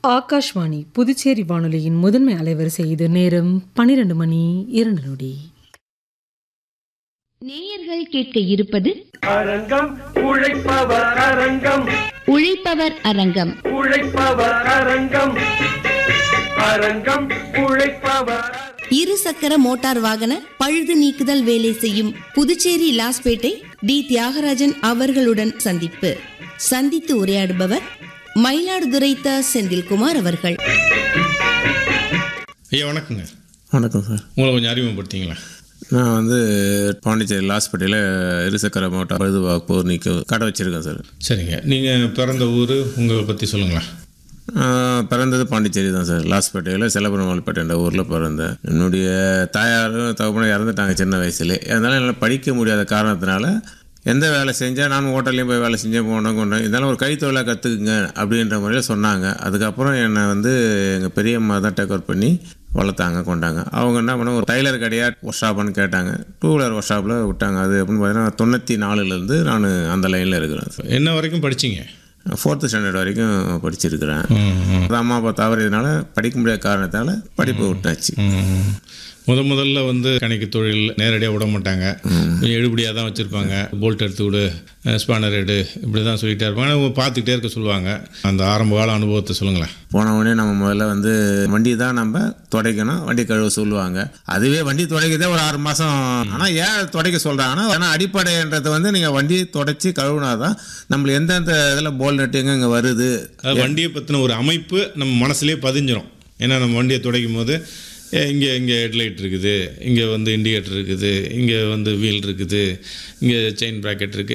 ஆகாஷ்வாணி புதுச்சேரி வானொலியின் முதன்மை அலைவரிசை இது நேரம் பனிரெண்டு மணி இரண்டு நொடி நேயர்கள் கேட்க இருப்பது அரங்கம் உழைப்பவர் அரங்கம் உழைப்பவர் அரங்கம் உழைப்பவர் அரங்கம் அரங்கம் உழைப்பவர் இரு சக்கர மோட்டார் வாகன பழுது நீக்குதல் வேலை செய்யும் புதுச்சேரி லாஸ்பேட்டை டி தியாகராஜன் அவர்களுடன் சந்திப்பு சந்தித்து உரையாடுபவர் மயிலாடுதுறை த செந்தில்குமார் அவர்கள் ஐயா வணக்கங்க வணக்கம் சார் உங்களை கொஞ்சம் அறிமுகப்படுத்திங்களா நான் வந்து பாண்டிச்சேரி ஹாஸ்பிட்டலில் இருசக்கர மோட்டார் பழுது போர் நீக்க கடை வச்சுருக்கேன் சார் சரிங்க நீங்கள் பிறந்த ஊர் உங்களை பற்றி சொல்லுங்களேன் நான் பிறந்தது பாண்டிச்சேரி தான் சார் லாஸ்பேட்டையில் செல்லபெருமாள்பேட்டை என்ற ஊரில் பிறந்தேன் என்னுடைய தாயாரும் தகப்பனும் இறந்துட்டாங்க சின்ன வயசுல அதனால என்னால் படிக்க முடியாத காரணத்தினால எந்த வேலை செஞ்சால் நான் ஹோட்டல்லையும் போய் வேலை செஞ்சேன் போனோம் கொண்டேன் இதெல்லாம் ஒரு கைத்தொழிலாக கற்றுக்குங்க அப்படின்ற முறையில் சொன்னாங்க அதுக்கப்புறம் என்னை வந்து எங்கள் பெரியம்மா தான் டேக் ஓவர் பண்ணி வளர்த்தாங்க கொண்டாங்க அவங்க என்ன பண்ண ஒரு டைலர் கடையாக ஒர்க் ஷாப்னு கேட்டாங்க டூ வீலர் ஒர்க் ஷாப்பில் விட்டாங்க அது அப்படின்னு பார்த்தீங்கன்னா தொண்ணூற்றி நாலுலேருந்து நான் அந்த லைனில் இருக்கிறேன் சார் என்ன வரைக்கும் படிச்சீங்க ஃபோர்த்து ஸ்டாண்டர்ட் வரைக்கும் படிச்சிருக்கிறேன் ம், ம். அது அம்மா அப்பா தவறியதுனால படிக்க முடியாத காரணத்தால் படிப்பை விட்டாச்சு ம். முத முதல்ல வந்து கணக்கு தொழில் நேரடியாக விட மாட்டாங்க கொஞ்சம் எடுபடியாக தான் வச்சுருப்பாங்க போல்ட் எடுத்து விடு ஸ்பானர் எடு இப்படி தான் சொல்லிகிட்டே இருப்பாங்க அவங்க பார்த்துக்கிட்டே இருக்க சொல்லுவாங்க அந்த ஆரம்ப கால அனுபவத்தை சொல்லுங்களேன் போன உடனே நம்ம முதல்ல வந்து வண்டி தான் நம்ம துடைக்கணும் வண்டி கழுவ சொல்லுவாங்க அதுவே வண்டி துடைக்கதே ஒரு ஆறு மாதம் ஆனால் ஏன் துடைக்க சொல்கிறாங்கன்னா ஏன்னா அடிப்படைன்றது வந்து நீங்கள் வண்டி துடைச்சி கழுவுனா தான் நம்மளுக்கு எந்தெந்த இதில் போல் நட்டு எங்கே இங்கே வருது அது வண்டியை பற்றின ஒரு அமைப்பு நம்ம மனசுலேயே பதிஞ்சிரும் ஏன்னா நம்ம வண்டியை துடைக்கும் போது இங்கே இங்கே ஹெட்லைட் இருக்குது இங்கே வந்து இண்டிகேட்டர் இருக்குது இங்கே வந்து வீல் இருக்குது இங்கே செயின் ப்ராக்கெட் இருக்குது